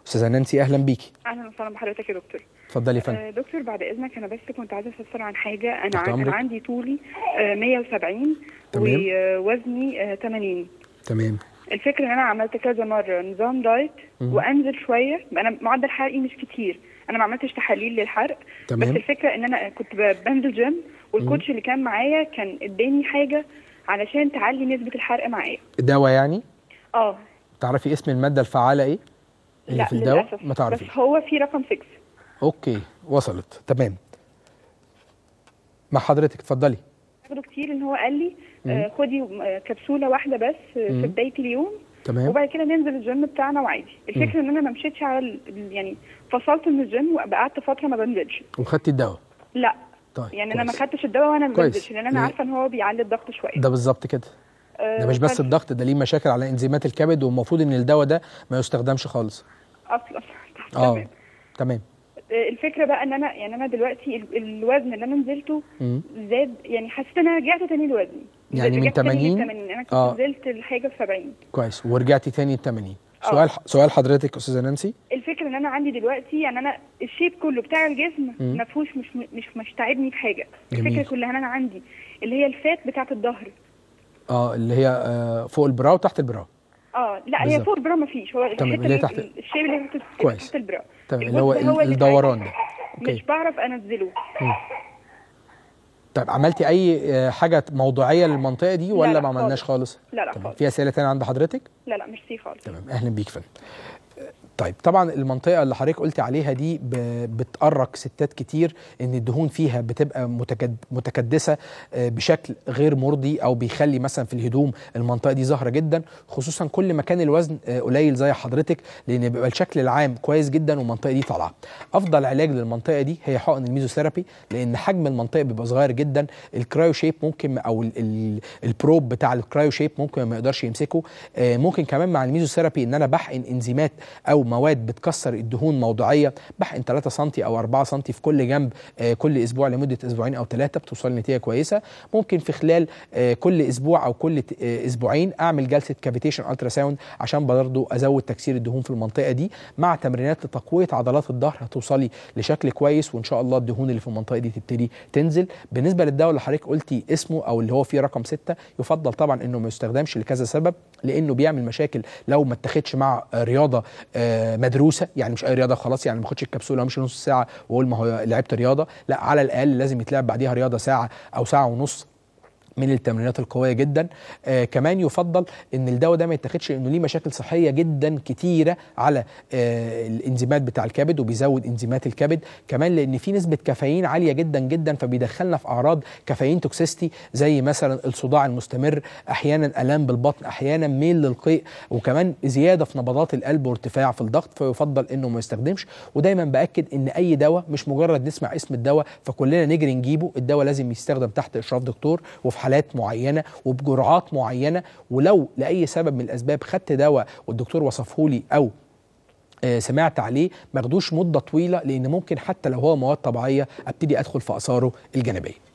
استاذه نانسي اهلا بيكي اهلا وسهلا بحضرتك يا دكتور اتفضلي يا فندم آه، دكتور بعد اذنك انا بس كنت عايزه استفسر عن حاجه انا تحت عن أمرك. انا عندي طولي آه، 170 تمام. ووزني آه، 80 تمام الفكره ان انا عملت كذا مره نظام دايت مم. وانزل شويه انا معدل حرقي مش كتير انا ما عملتش تحاليل للحرق تمام. بس الفكره ان انا كنت ب- بنزل جيم والكوتش اللي كان معايا كان اداني حاجه علشان تعلي نسبه الحرق معايا دواء يعني اه تعرفي اسم الماده الفعاله ايه اللي لا في الدواء للاسف ما تعرفيش بس هو في رقم 6 اوكي وصلت تمام مع حضرتك اتفضلي باخده كتير ان هو قال لي آه، خدي آه، كبسوله واحده بس آه، مم. في بدايه اليوم تمام وبعد كده ننزل الجيم بتاعنا وعادي الفكره ان انا ما مشيتش على ال- ال- يعني فصلت من الجيم وقعدت فتره ما بنزلش وخدتي الدواء لا طيب يعني انا ما كويس. خدتش الدواء وانا ما كويس. بنزلش لان انا يعني- عارفه ان هو بيعلي الضغط شويه ده بالظبط كده آه، ده مش بس فال- الضغط ده ليه مشاكل على انزيمات الكبد والمفروض ان الدواء ده ما يستخدمش خالص اصلا اه تمام. تمام آه، الفكره بقى ان انا يعني انا دلوقتي ال- الوزن اللي انا نزلته مم. زاد يعني حسيت ان انا رجعت تاني لوزني يعني من رجعت تاني 80 لل انا كنت آه. نزلت الحاجه في 70 كويس ورجعتي تاني ل 80 آه. سؤال سؤال حضرتك استاذه نانسي الفكره ان انا عندي دلوقتي يعني انا الشيب كله بتاع الجسم مم. ما فيهوش مش مش مش تعبني في حاجه جميل. الفكره كلها ان انا عندي اللي هي الفات بتاعه الظهر اه اللي هي آه فوق البراو وتحت البراو اه لا بالظبط. هي فوق البرا ما فيش هو تمام، الحته اللي هي اللي- تحت- الشيب اللي تحت كويس. تحت البرا تمام اللي هو الجزء ال- الدوران ده مش اوكي بعرف انزله طيب عملتي اي آه، حاجه موضوعيه للمنطقه دي ولا لا ما عملناش خالص لا لا تمام خالص في اسئله تانية عند حضرتك لا لا مش سي خالص تمام اهلا بيك فندم طيب طبعا المنطقه اللي حضرتك قلتي عليها دي ب- بتأرق ستات كتير ان الدهون فيها بتبقى متكد متكدسه آه، بشكل غير مرضي او بيخلي مثلا في الهدوم المنطقه دي ظاهره جدا خصوصا كل ما كان الوزن آه، قليل زي حضرتك لان بيبقى الشكل العام كويس جدا والمنطقه دي طالعه افضل علاج للمنطقه دي هي حقن الميزوثيرابي لان حجم المنطقه بيبقى صغير جدا الكرايو شيب ممكن او ال- ال- البروب بتاع الكرايو شيب ممكن ما يقدرش يمسكه آه، ممكن كمان مع الميزوثيرابي ان انا بحقن انزيمات او مواد بتكسر الدهون موضعيه بحقن 3 سم او 4 سم في كل جنب آه، كل اسبوع لمده اسبوعين او ثلاثه بتوصل لنتيجه كويسه ممكن في خلال آه، كل اسبوع او كل ت- آه، اسبوعين اعمل جلسه كافيتيشن الترا ساوند عشان برضه ازود تكسير الدهون في المنطقه دي مع تمرينات لتقويه عضلات الظهر هتوصلي لشكل كويس وان شاء الله الدهون اللي في المنطقه دي تبتدي تنزل بالنسبه للدواء اللي حضرتك قلتي اسمه او اللي هو فيه رقم 6 يفضل طبعا انه ما يستخدمش لكذا سبب لانه بيعمل مشاكل لو ما اتاخدش مع آه، رياضه آه، مدروسه يعني مش اي رياضه خلاص يعني ما اخدش الكبسوله وامشي نص ساعه واقول ما هو لعبت رياضه لا على الاقل لازم يتلعب بعديها رياضه ساعه او ساعه ونص من التمرينات القويه جدا آه كمان يفضل ان الدواء ده ما يتاخدش لانه ليه مشاكل صحيه جدا كتيره على آه الانزيمات بتاع الكبد وبيزود انزيمات الكبد كمان لان في نسبه كافيين عاليه جدا جدا فبيدخلنا في اعراض كافيين توكسيستي زي مثلا الصداع المستمر احيانا الام بالبطن احيانا ميل للقيء وكمان زياده في نبضات القلب وارتفاع في الضغط فيفضل انه ما يستخدمش ودايما باكد ان اي دواء مش مجرد نسمع اسم الدواء فكلنا نجري نجيبه الدواء لازم يستخدم تحت اشراف دكتور وفي حالات معينه وبجرعات معينه ولو لاي سبب من الاسباب خدت دواء والدكتور وصفه لي او آه، سمعت عليه ماخدوش مده طويله لان ممكن حتى لو هو مواد طبيعيه ابتدي ادخل في اثاره الجانبيه